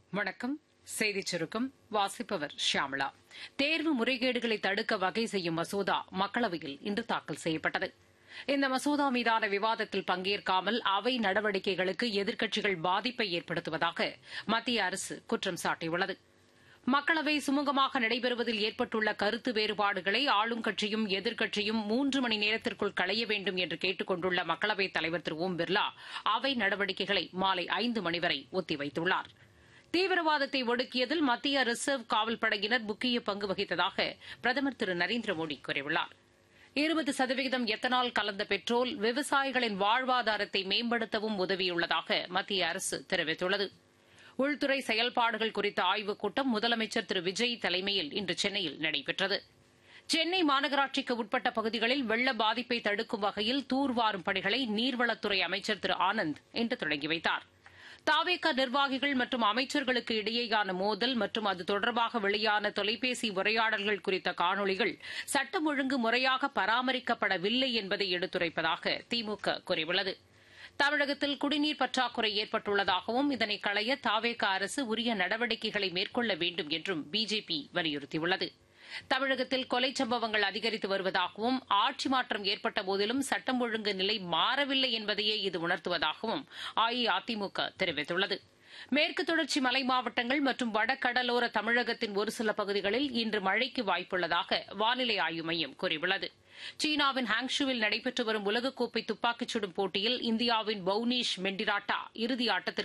வணக்கம் செய்திச் சுருக்கம் வாசிப்பவர் ஷியாமளா தேர்வு முறைகேடுகளை தடுக்க வகை செய்யும் மசோதா மக்களவையில் இன்று தாக்கல் செய்யப்பட்டது இந்த மசோதா மீதான விவாதத்தில் பங்கேற்காமல் அவை நடவடிக்கைகளுக்கு எதிர்க்கட்சிகள் பாதிப்பை ஏற்படுத்துவதாக மத்திய அரசு குற்றம் சாட்டியுள்ளது மக்களவை சுமூகமாக நடைபெறுவதில் ஏற்பட்டுள்ள கருத்து வேறுபாடுகளை ஆளும் கட்சியும் எதிர்க்கட்சியும் மூன்று மணி நேரத்திற்குள் களைய வேண்டும் என்று கேட்டுக் கொண்டுள்ள மக்களவைத் தலைவர் திரு ஓம் பிர்லா அவை நடவடிக்கைகளை மாலை ஐந்து மணி வரை ஒத்திவைத்துள்ளார் தீவிரவாதத்தை ஒடுக்கியதில் மத்திய ரிசர்வ் காவல் படையினர் முக்கிய பங்கு வகித்ததாக பிரதமர் திரு நரேந்திர மோடி கூறியுள்ளார் இருபது சதவீதம் எத்தனால் கலந்த பெட்ரோல் விவசாயிகளின் வாழ்வாதாரத்தை மேம்படுத்தவும் உதவியுள்ளதாக மத்திய அரசு தெரிவித்துள்ளது உள்துறை செயல்பாடுகள் குறித்த ஆய்வுக் கூட்டம் முதலமைச்சர் திரு விஜய் தலைமையில் இன்று சென்னையில் நடைபெற்றது சென்னை மாநகராட்சிக்கு உட்பட்ட பகுதிகளில் வெள்ள பாதிப்பை தடுக்கும் வகையில் தூர்வாரும் பணிகளை நீர்வளத்துறை அமைச்சர் திரு ஆனந்த் இன்று தொடங்கி வைத்தார் தாவேக நிர்வாகிகள் மற்றும் அமைச்சர்களுக்கு இடையேயான மோதல் மற்றும் அது தொடர்பாக வெளியான தொலைபேசி உரையாடல்கள் குறித்த காணொலிகள் சட்டம் ஒழுங்கு முறையாக பராமரிக்கப்படவில்லை என்பதை எடுத்துரைப்பதாக திமுக கூறியுள்ளது தமிழகத்தில் குடிநீர் பற்றாக்குறை ஏற்பட்டுள்ளதாகவும் இதனை களைய தாவேக அரசு உரிய நடவடிக்கைகளை மேற்கொள்ள வேண்டும் என்றும் பிஜேபி வலியுறுத்தியுள்ளது தமிழகத்தில் கொலை சம்பவங்கள் அதிகரித்து வருவதாகவும் ஆட்சி மாற்றம் ஏற்பட்ட போதிலும் சட்டம் ஒழுங்கு நிலை மாறவில்லை என்பதையே இது உணர்த்துவதாகவும் அஇஅதிமுக தெரிவித்துள்ளது மேற்கு தொடர்ச்சி மலை மாவட்டங்கள் மற்றும் வடகடலோர தமிழகத்தின் ஒரு சில பகுதிகளில் இன்று மழைக்கு வாய்ப்புள்ளதாக வானிலை ஆய்வு மையம் கூறியுள்ளது சீனாவின் ஹாங்ஷுவில் நடைபெற்று வரும் உலகக்கோப்பை துப்பாக்கிச் சுடும் போட்டியில் இந்தியாவின் பவுனீஷ் மெண்டிராட்டா இறுதி ஆட்டத்திற்கு